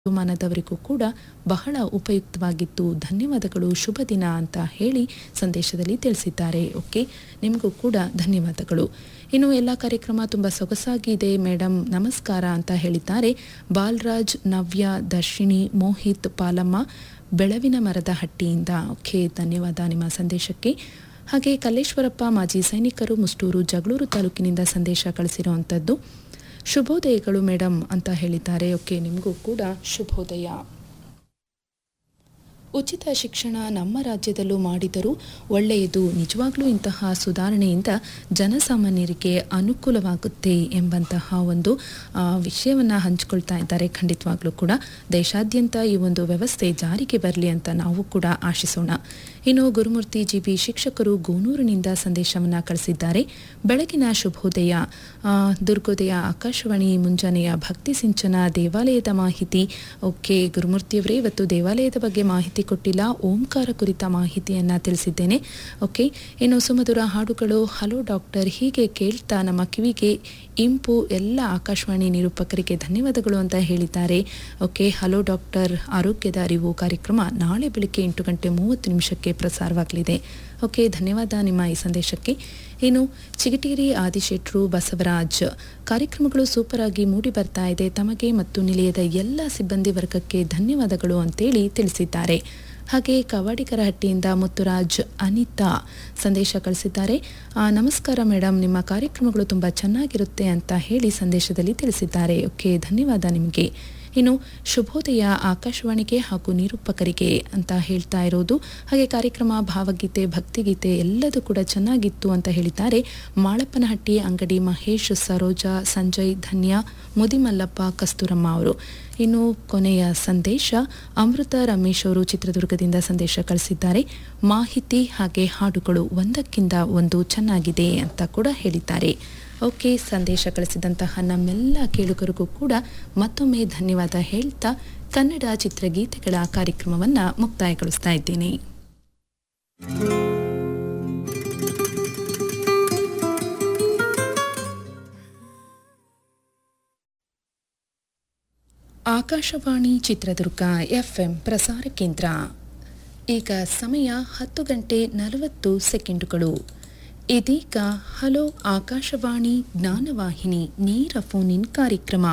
ಮಾನದವರಿಗೂ ಕೂಡ ಬಹಳ ಉಪಯುಕ್ತವಾಗಿತ್ತು ಧನ್ಯವಾದಗಳು ಶುಭ ದಿನ ಅಂತ ಹೇಳಿ ಸಂದೇಶದಲ್ಲಿ ತಿಳಿಸಿದ್ದಾರೆ ಓಕೆ ನಿಮಗೂ ಕೂಡ ಧನ್ಯವಾದಗಳು ಇನ್ನು ಎಲ್ಲ ಕಾರ್ಯಕ್ರಮ ತುಂಬ ಸೊಗಸಾಗಿದೆ ಮೇಡಮ್ ನಮಸ್ಕಾರ ಅಂತ ಹೇಳಿದ್ದಾರೆ ಬಾಲರಾಜ್ ನವ್ಯ ದರ್ಶಿನಿ ಮೋಹಿತ್ ಪಾಲಮ್ಮ ಬೆಳವಿನ ಮರದ ಹಟ್ಟಿಯಿಂದ ಓಕೆ ಧನ್ಯವಾದ ನಿಮ್ಮ ಸಂದೇಶಕ್ಕೆ ಹಾಗೆ ಕಲ್ಲೇಶ್ವರಪ್ಪ ಮಾಜಿ ಸೈನಿಕರು ಮುಷ್ಟೂರು ಜಗಳೂರು ತಾಲೂಕಿನಿಂದ ಸಂದೇಶ ಕಳಿಸಿರುವಂಥದ್ದು ಶುಭೋದಯಗಳು ಮೇಡಮ್ ಅಂತ ಹೇಳಿದ್ದಾರೆ ಓಕೆ ನಿಮಗೂ ಕೂಡ ಶುಭೋದಯ ಉಚಿತ ಶಿಕ್ಷಣ ನಮ್ಮ ರಾಜ್ಯದಲ್ಲೂ ಮಾಡಿದರೂ ಒಳ್ಳೆಯದು ನಿಜವಾಗ್ಲೂ ಇಂತಹ ಸುಧಾರಣೆಯಿಂದ ಜನಸಾಮಾನ್ಯರಿಗೆ ಅನುಕೂಲವಾಗುತ್ತೆ ಎಂಬಂತಹ ಒಂದು ವಿಷಯವನ್ನು ಹಂಚಿಕೊಳ್ತಾ ಇದ್ದಾರೆ ಖಂಡಿತವಾಗ್ಲೂ ಕೂಡ ದೇಶಾದ್ಯಂತ ಈ ಒಂದು ವ್ಯವಸ್ಥೆ ಜಾರಿಗೆ ಬರಲಿ ಅಂತ ನಾವು ಕೂಡ ಆಶಿಸೋಣ ಇನ್ನು ಗುರುಮೂರ್ತಿ ಜಿ ಬಿ ಶಿಕ್ಷಕರು ಗೋನೂರಿನಿಂದ ಸಂದೇಶವನ್ನು ಕಳಿಸಿದ್ದಾರೆ ಬೆಳಗಿನ ಶುಭೋದಯ ಆ, ದುರ್ಗೋದಯ ಆಕಾಶವಾಣಿ ಮುಂಜಾನೆಯ ಭಕ್ತಿ ಸಿಂಚನ ದೇವಾಲಯದ ಮಾಹಿತಿ ಓಕೆ ಗುರುಮೂರ್ತಿಯವರೇ ಇವತ್ತು ದೇವಾಲಯದ ಬಗ್ಗೆ ಮಾಹಿತಿ ಕೊಟ್ಟಿಲ್ಲ ಓಂಕಾರ ಕುರಿತ ಮಾಹಿತಿಯನ್ನು ತಿಳಿಸಿದ್ದೇನೆ ಓಕೆ ಇನ್ನು ಸುಮಧುರ ಹಾಡುಗಳು ಹಲೋ ಡಾಕ್ಟರ್ ಹೀಗೆ ಕೇಳ್ತಾ ನಮ್ಮ ಕಿವಿಗೆ ಇಂಪು ಎಲ್ಲ ಆಕಾಶವಾಣಿ ನಿರೂಪಕರಿಗೆ ಧನ್ಯವಾದಗಳು ಅಂತ ಹೇಳಿದ್ದಾರೆ ಓಕೆ ಹಲೋ ಡಾಕ್ಟರ್ ಆರೋಗ್ಯದ ಅರಿವು ಕಾರ್ಯಕ್ರಮ ನಾಳೆ ಬೆಳಿಗ್ಗೆ ಎಂಟು ಗಂಟೆ ಮೂವತ್ತು ನಿಮಿಷಕ್ಕೆ ಪ್ರಸಾರವಾಗಲಿದೆ ಓಕೆ ಧನ್ಯವಾದ ನಿಮ್ಮ ಈ ಸಂದೇಶಕ್ಕೆ ಇನ್ನು ಚಿಗಟೇರಿ ಆದಿಶೆಟ್ರು ಬಸವರಾಜ್ ಕಾರ್ಯಕ್ರಮಗಳು ಸೂಪರ್ ಆಗಿ ಮೂಡಿ ಬರ್ತಾ ಇದೆ ತಮಗೆ ಮತ್ತು ನಿಲಯದ ಎಲ್ಲ ಸಿಬ್ಬಂದಿ ವರ್ಗಕ್ಕೆ ಧನ್ಯವಾದಗಳು ಅಂತೇಳಿ ತಿಳಿಸಿದ್ದಾರೆ ಹಾಗೆ ಕವಾಡಿಕರಹಟ್ಟಿಯಿಂದ ಮುತ್ತುರಾಜ್ ಅನಿತಾ ಸಂದೇಶ ಕಳಿಸಿದ್ದಾರೆ ಆ, ನಮಸ್ಕಾರ ಮೇಡಮ್ ನಿಮ್ಮ ಕಾರ್ಯಕ್ರಮಗಳು ತುಂಬ ಚೆನ್ನಾಗಿರುತ್ತೆ ಅಂತ ಹೇಳಿ ಸಂದೇಶದಲ್ಲಿ ತಿಳಿಸಿದ್ದಾರೆ ಓಕೆ ಧನ್ಯವಾದ ನಿಮಗೆ ಇನ್ನು ಶುಭೋದಯ ಆಕಾಶವಾಣಿಗೆ ಹಾಗೂ ನಿರೂಪಕರಿಗೆ ಅಂತ ಹೇಳ್ತಾ ಇರೋದು ಹಾಗೆ ಕಾರ್ಯಕ್ರಮ ಭಾವಗೀತೆ ಭಕ್ತಿಗೀತೆ ಎಲ್ಲದೂ ಕೂಡ ಚೆನ್ನಾಗಿತ್ತು ಅಂತ ಹೇಳಿದ್ದಾರೆ ಮಾಳಪ್ಪನಹಟ್ಟಿ ಅಂಗಡಿ ಮಹೇಶ್ ಸರೋಜಾ ಸಂಜಯ್ ಧನ್ಯ ಮುದಿಮಲ್ಲಪ್ಪ ಕಸ್ತೂರಮ್ಮ ಅವರು ಇನ್ನು ಕೊನೆಯ ಸಂದೇಶ ಅಮೃತ ರಮೇಶ್ ಅವರು ಚಿತ್ರದುರ್ಗದಿಂದ ಸಂದೇಶ ಕಳಿಸಿದ್ದಾರೆ ಮಾಹಿತಿ ಹಾಗೆ ಹಾಡುಗಳು ಒಂದಕ್ಕಿಂತ ಒಂದು ಚೆನ್ನಾಗಿದೆ ಅಂತ ಕೂಡ ಹೇಳಿದ್ದಾರೆ ಓಕೆ ಸಂದೇಶ ಕಳಿಸಿದಂತಹ ನಮ್ಮೆಲ್ಲ ಕೇಳುಗರಿಗೂ ಕೂಡ ಮತ್ತೊಮ್ಮೆ ಧನ್ಯವಾದ ಹೇಳ್ತಾ ಕನ್ನಡ ಚಿತ್ರಗೀತೆಗಳ ಕಾರ್ಯಕ್ರಮವನ್ನು ಮುಕ್ತಾಯಗೊಳಿಸ್ತಾ ಇದ್ದೇನೆ ಆಕಾಶವಾಣಿ ಚಿತ್ರದುರ್ಗ ಎಫ್ಎಂ ಪ್ರಸಾರ ಕೇಂದ್ರ ಈಗ ಸಮಯ ಹತ್ತು ಗಂಟೆ ನಲವತ್ತು ಸೆಕೆಂಡುಗಳು ಇದೀಗ ಹಲೋ ಆಕಾಶವಾಣಿ ಜ್ಞಾನವಾಹಿನಿ ನೇರ ಫೋನ್ ಇನ್ ಕಾರ್ಯಕ್ರಮ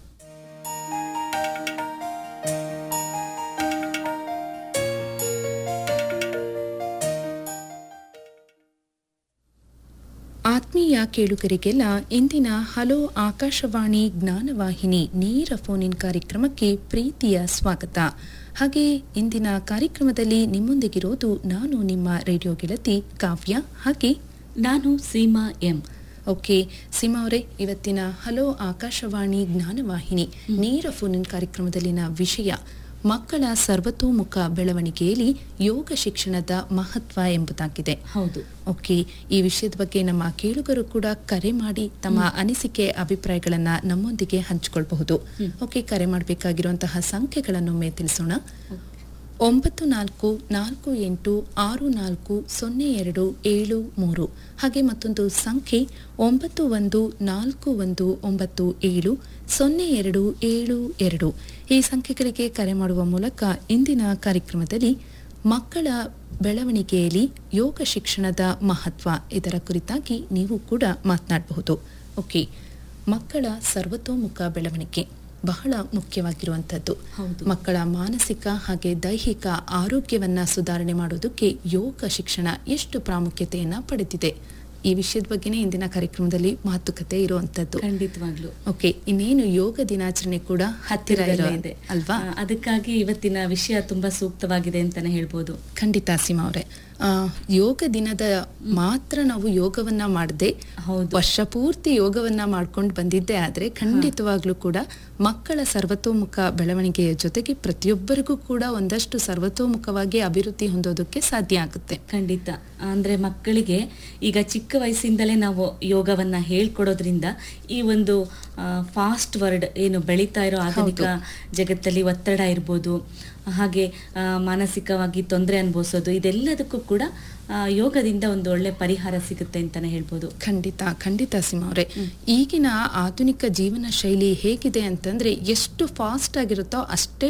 ಆತ್ಮೀಯ ಕೇಳುಗರಿಗೆಲ್ಲ ಇಂದಿನ ಹಲೋ ಆಕಾಶವಾಣಿ ಜ್ಞಾನವಾಹಿನಿ ನೇರ ಫೋನ್ ಇನ್ ಕಾರ್ಯಕ್ರಮಕ್ಕೆ ಪ್ರೀತಿಯ ಸ್ವಾಗತ ಹಾಗೆ ಇಂದಿನ ಕಾರ್ಯಕ್ರಮದಲ್ಲಿ ನಿಮ್ಮೊಂದಿಗಿರೋದು ನಾನು ನಿಮ್ಮ ರೇಡಿಯೋ ಗೆಳತಿ ಕಾವ್ಯ ಹಾಗೆ ನಾನು ಸೀಮಾ ಎಂ ಓಕೆ ಸೀಮಾ ಅವರೇ ಇವತ್ತಿನ ಹಲೋ ಆಕಾಶವಾಣಿ ಜ್ಞಾನವಾಹಿನಿ ನೇರ ಫೋನ್ ಇನ್ ಕಾರ್ಯಕ್ರಮದಲ್ಲಿನ ವಿಷಯ ಮಕ್ಕಳ ಸರ್ವತೋಮುಖ ಬೆಳವಣಿಗೆಯಲ್ಲಿ ಯೋಗ ಶಿಕ್ಷಣದ ಮಹತ್ವ ಎಂಬುದಾಗಿದೆ ಹೌದು ಓಕೆ ಈ ವಿಷಯದ ಬಗ್ಗೆ ನಮ್ಮ ಕೇಳುಗರು ಕೂಡ ಕರೆ ಮಾಡಿ ತಮ್ಮ ಅನಿಸಿಕೆ ಅಭಿಪ್ರಾಯಗಳನ್ನ ನಮ್ಮೊಂದಿಗೆ ಹಂಚಿಕೊಳ್ಬಹುದು ಓಕೆ ಕರೆ ಮಾಡಬೇಕಾಗಿರುವಂತಹ ಸಂಖ್ಯೆಗಳನ್ನೊಮ್ಮೆ ತಿಳಿಸೋಣ ಒಂಬತ್ತು ನಾಲ್ಕು ನಾಲ್ಕು ಎಂಟು ಆರು ನಾಲ್ಕು ಸೊನ್ನೆ ಎರಡು ಏಳು ಮೂರು ಹಾಗೆ ಮತ್ತೊಂದು ಸಂಖ್ಯೆ ಒಂಬತ್ತು ಒಂದು ನಾಲ್ಕು ಒಂದು ಒಂಬತ್ತು ಏಳು ಸೊನ್ನೆ ಎರಡು ಏಳು ಎರಡು ಈ ಸಂಖ್ಯೆಗಳಿಗೆ ಕರೆ ಮಾಡುವ ಮೂಲಕ ಇಂದಿನ ಕಾರ್ಯಕ್ರಮದಲ್ಲಿ ಮಕ್ಕಳ ಬೆಳವಣಿಗೆಯಲ್ಲಿ ಯೋಗ ಶಿಕ್ಷಣದ ಮಹತ್ವ ಇದರ ಕುರಿತಾಗಿ ನೀವು ಕೂಡ ಮಾತನಾಡಬಹುದು ಓಕೆ ಮಕ್ಕಳ ಸರ್ವತೋಮುಖ ಬೆಳವಣಿಗೆ ಬಹಳ ಮುಖ್ಯವಾಗಿರುವಂಥದ್ದು ಹೌದು. ಮಕ್ಕಳ ಮಾನಸಿಕ ಹಾಗೆ ದೈಹಿಕ ಆರೋಗ್ಯವನ್ನ ಸುಧಾರಣೆ ಮಾಡೋದಕ್ಕೆ ಯೋಗ ಶಿಕ್ಷಣ ಎಷ್ಟು ಪ್ರಾಮುಖ್ಯತೆಯನ್ನ ಪಡೆದಿದೆ ಈ ವಿಷಯದ ಬಗ್ಗೆನೇ ಇಂದಿನ ಕಾರ್ಯಕ್ರಮದಲ್ಲಿ ಮಾತುಕತೆ ಇರುವಂತದ್ದು ಖಂಡಿತವಾಗ್ಲು ಓಕೆ ಇನ್ನೇನು ಯೋಗ ದಿನಾಚರಣೆ ಕೂಡ ಹತ್ತಿರ ಹತ್ತಿರದಲ್ಲೇ ಇದೆ ಇದೆ ಅಲ್ವಾ ಆ, ಅದಕ್ಕಾಗಿ ಇವತ್ತಿನ ವಿಷಯ ತುಂಬಾ ಸೂಕ್ತವಾಗಿದೆ ಅಂತಾನೆ ಹೇಳ್ಬೋದು ಖಂಡಿತ ಸೀಮಾ ಅವರೇ ಆ, ಯೋಗ ದಿನದ ಮಾತ್ರ ನಾವು ಯೋಗವನ್ನ ಮಾಡದೆ ಹೌದು. ವರ್ಷ ಪೂರ್ತಿ ಯೋಗವನ್ನ ಮಾಡ್ಕೊಂಡು ಬಂದಿದ್ದೆ ಆದ್ರೆ ಖಂಡಿತವಾಗ್ಲೂ ಕೂಡ ಮಕ್ಕಳ ಸರ್ವತೋಮುಖ ಬೆಳವಣಿಗೆಯ ಜೊತೆಗೆ ಪ್ರತಿಯೊಬ್ಬರಿಗೂ ಕೂಡ ಒಂದಷ್ಟು ಸರ್ವತೋಮುಖವಾಗಿ ಅಭಿವೃದ್ಧಿ ಹೊಂದೋದಕ್ಕೆ ಸಾಧ್ಯ ಆಗುತ್ತೆ ಖಂಡಿತ ಅಂದ್ರೆ ಮಕ್ಕಳಿಗೆ ಈಗ ಚಿಕ್ಕ ಚಿಕ್ಕ ವಯಸ್ಸಿಂದಲೇ ನಾವು ಯೋಗವನ್ನ ಹೇಳ್ಕೊಡೋದ್ರಿಂದ ಈ ಒಂದು ಫಾಸ್ಟ್ ವರ್ಡ್ ಏನು ಬೆಳೀತಾ ಇರೋ ಆಧುನಿಕ ಜಗತ್ತಲ್ಲಿ ಒತ್ತಡ ಇರ್ಬೋದು ಹಾಗೆ ಆ, ಮಾನಸಿಕವಾಗಿ ತೊಂದರೆ ಅನುಭವಿಸೋದು ಇದೆಲ್ಲದಕ್ಕೂ ಕೂಡ ಆ, ಯೋಗದಿಂದ ಒಂದು ಒಳ್ಳೆ ಪರಿಹಾರ ಸಿಗುತ್ತೆ ಅಂತಾನೆ ಹೇಳ್ಬೋದು ಖಂಡಿತ ಖಂಡಿತ ಸಿಂಹ ಅವರೇ ಈಗಿನ ಆಧುನಿಕ ಜೀವನ ಶೈಲಿ ಹೇಗಿದೆ ಅಂತಂದ್ರೆ ಎಷ್ಟು ಫಾಸ್ಟ್ ಆಗಿರುತ್ತೋ ಅಷ್ಟೇ